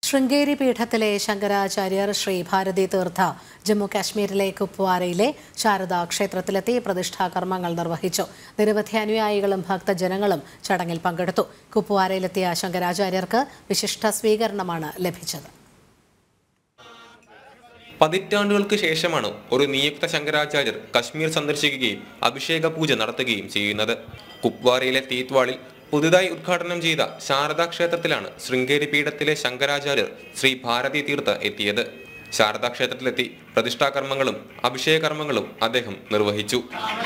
ശൃംഗേരി പീഠത്തിലെ ശങ്കരാചാര്യർ ശ്രീ ഭാരതി തീർത്ഥ ജമ്മു കാശ്മീരിലെ കുപ്വാരയിലെ ശാരദാ ക്ഷേത്രത്തിലെത്തി പ്രതിഷ്ഠാ കർമ്മങ്ങൾ നിർവഹിച്ചു നിരവധി അനുയായികളും ഭക്തജനങ്ങളും ചടങ്ങിൽ പങ്കെടുത്തു കുപ്വാരയിലെത്തിയ ശങ്കരാചാര്യർക്ക് വിശിഷ്ട സ്വീകരണമാണ് ലഭിച്ചത് പതിറ്റാണ്ടുകൾക്ക് ശേഷമാണ് ഒരു നിയുക്ത ശങ്കരാചാര്യർ കശ്മീർ സന്ദർശിക്കുകയും അഭിഷേക പൂജ നടത്തുകയും ചെയ്യുന്നത് കുപ്വാരയിലെ തീത്വാളിൽ പുതുതായി ഉദ്ഘാടനം ചെയ്ത ശാരദാ ക്ഷേത്രത്തിലാണ് ശൃംഗേരി പീഠത്തിലെ ശങ്കരാചാര്യർ ശ്രീ ഭാരതി തീർത്ഥ എത്തിയത് ശാരദാ ക്ഷേത്രത്തിലെത്തി പ്രതിഷ്ഠാകർമ്മങ്ങളും അഭിഷേക കർമ്മങ്ങളും അദ്ദേഹം നിർവഹിച്ചു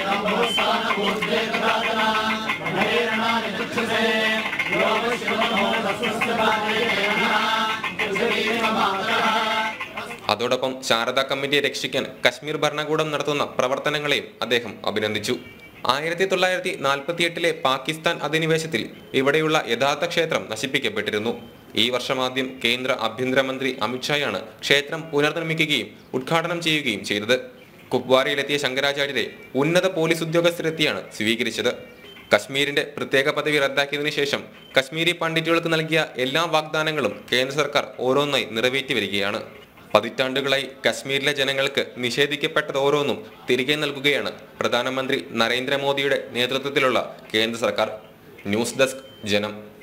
അതോടൊപ്പം ശാരദാ കമ്മിറ്റിയെ രക്ഷിക്കാൻ കശ്മീർ ഭരണകൂടം നടത്തുന്ന പ്രവർത്തനങ്ങളെയും അദ്ദേഹം അഭിനന്ദിച്ചു ആയിരത്തി തൊള്ളായിരത്തി നാൽപ്പത്തിയെട്ടിലെ പാകിസ്ഥാൻ അധിനിവേശത്തിൽ ഇവിടെയുള്ള യഥാർത്ഥ ക്ഷേത്രം നശിപ്പിക്കപ്പെട്ടിരുന്നു ഈ വർഷമാദ്യം കേന്ദ്ര ആഭ്യന്തരമന്ത്രി അമിത്ഷായാണ് ക്ഷേത്രം പുനർനിർമ്മിക്കുകയും ഉദ്ഘാടനം ചെയ്യുകയും ചെയ്തത് കുപ്വാരയിലെത്തിയ ശങ്കരാചാര്യരെ ഉന്നത പോലീസ് ഉദ്യോഗസ്ഥരെത്തിയാണ് സ്വീകരിച്ചത് കശ്മീരിന്റെ പ്രത്യേക പദവി റദ്ദാക്കിയതിനു ശേഷം കശ്മീരി പണ്ഡിറ്റുകൾക്ക് നൽകിയ എല്ലാ വാഗ്ദാനങ്ങളും കേന്ദ്ര സർക്കാർ ഓരോന്നായി നിറവേറ്റി വരികയാണ് പതിറ്റാണ്ടുകളായി കശ്മീരിലെ ജനങ്ങൾക്ക് നിഷേധിക്കപ്പെട്ടത് ഓരോന്നും തിരികെ നൽകുകയാണ് പ്രധാനമന്ത്രി നരേന്ദ്രമോദിയുടെ നേതൃത്വത്തിലുള്ള കേന്ദ്ര സർക്കാർ ന്യൂസ് ഡെസ്ക് ജനം